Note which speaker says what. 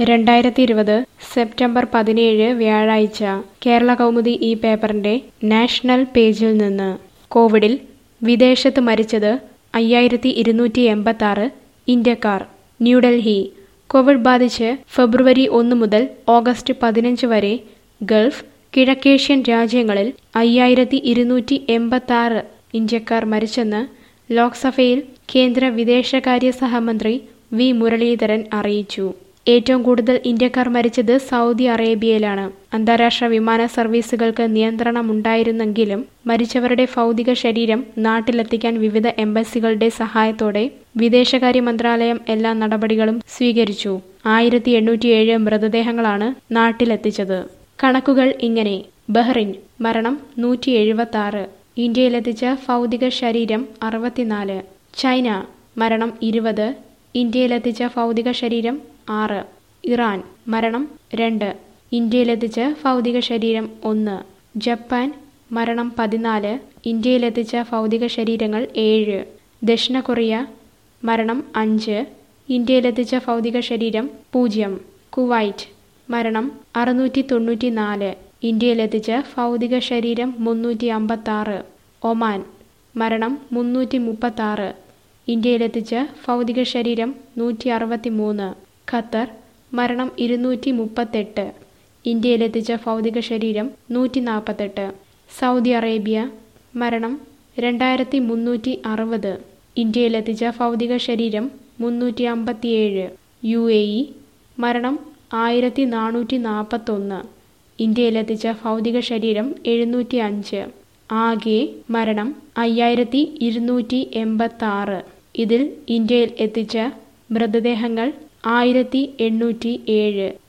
Speaker 1: രണ്ടായിരത്തി ഇരുപത് സെപ്റ്റംബർ പതിനേഴ് വ്യാഴാഴ്ച കേരള കൗമുദി ഈ പേപ്പറിന്റെ നാഷണൽ പേജിൽ നിന്ന് കോവിഡിൽ വിദേശത്ത് മരിച്ചത് അയ്യായിരത്തി ഇരുന്നൂറ്റി എൺപത്തി ആറ് ഇന്ത്യക്കാർ ന്യൂഡൽഹി കോവിഡ് ബാധിച്ച് ഫെബ്രുവരി ഒന്ന് മുതൽ ഓഗസ്റ്റ് പതിനഞ്ച് വരെ ഗൾഫ് കിഴക്കേഷ്യൻ രാജ്യങ്ങളിൽ അയ്യായിരത്തി ഇരുന്നൂറ്റി എൺപത്തി ആറ് ഇന്ത്യക്കാർ മരിച്ചെന്ന് ലോക്സഭയിൽ കേന്ദ്ര വിദേശകാര്യ സഹമന്ത്രി വി മുരളീധരൻ അറിയിച്ചു ഏറ്റവും കൂടുതൽ ഇന്ത്യക്കാർ മരിച്ചത് സൗദി അറേബ്യയിലാണ് അന്താരാഷ്ട്ര വിമാന സർവീസുകൾക്ക് നിയന്ത്രണമുണ്ടായിരുന്നെങ്കിലും മരിച്ചവരുടെ ഭൗതിക ശരീരം നാട്ടിലെത്തിക്കാൻ വിവിധ എംബസികളുടെ സഹായത്തോടെ വിദേശകാര്യ മന്ത്രാലയം എല്ലാ നടപടികളും സ്വീകരിച്ചു ആയിരത്തി എണ്ണൂറ്റിയേഴ് മൃതദേഹങ്ങളാണ് നാട്ടിലെത്തിച്ചത് കണക്കുകൾ ഇങ്ങനെ ബഹ്റിൻ മരണം നൂറ്റി എഴുപത്തി ആറ് ഇന്ത്യയിലെത്തിച്ച ഭൗതിക ശരീരം അറുപത്തിനാല് ചൈന മരണം ഇരുപത് ഇന്ത്യയിലെത്തിച്ച ഭൗതിക ശരീരം ആറ് ഇറാൻ മരണം രണ്ട് ഇന്ത്യയിലെത്തിച്ച ഭൗതിക ശരീരം ഒന്ന് ജപ്പാൻ മരണം പതിനാല് ഇന്ത്യയിലെത്തിച്ച ഭൗതിക ശരീരങ്ങൾ ഏഴ് ദക്ഷിണ കൊറിയ മരണം അഞ്ച് ഇന്ത്യയിലെത്തിച്ച ഭൗതിക ശരീരം പൂജ്യം കുവൈറ്റ് മരണം അറുന്നൂറ്റി തൊണ്ണൂറ്റി നാല് ഇന്ത്യയിലെത്തിച്ച ഭൗതിക ശരീരം മുന്നൂറ്റി അമ്പത്തി ആറ് ഒമാൻ മരണം മുന്നൂറ്റി മുപ്പത്തി ആറ് ഇന്ത്യയിലെത്തിച്ച ഭൗതിക ശരീരം നൂറ്റി അറുപത്തി മൂന്ന് ഖത്തർ മരണം ഇരുന്നൂറ്റി മുപ്പത്തെട്ട് ഇന്ത്യയിലെത്തിച്ച ഭൗതിക ശരീരം നൂറ്റി നാൽപ്പത്തെട്ട് സൗദി അറേബ്യ മരണം രണ്ടായിരത്തി മുന്നൂറ്റി അറുപത് ഇന്ത്യയിലെത്തിച്ച ഭൗതിക ശരീരം മുന്നൂറ്റി അമ്പത്തിയേഴ് യു എ ഇ മരണം ആയിരത്തി നാനൂറ്റി നാൽപ്പത്തൊന്ന് ഇന്ത്യയിലെത്തിച്ച ഭൗതിക ശരീരം എഴുന്നൂറ്റി അഞ്ച് ആകെ മരണം അയ്യായിരത്തി ഇരുന്നൂറ്റി എൺപത്തി ആറ് ഇതിൽ ഇന്ത്യയിൽ എത്തിച്ച മൃതദേഹങ്ങൾ ആയിരത്തി എണ്ണൂറ്റി ഏഴ്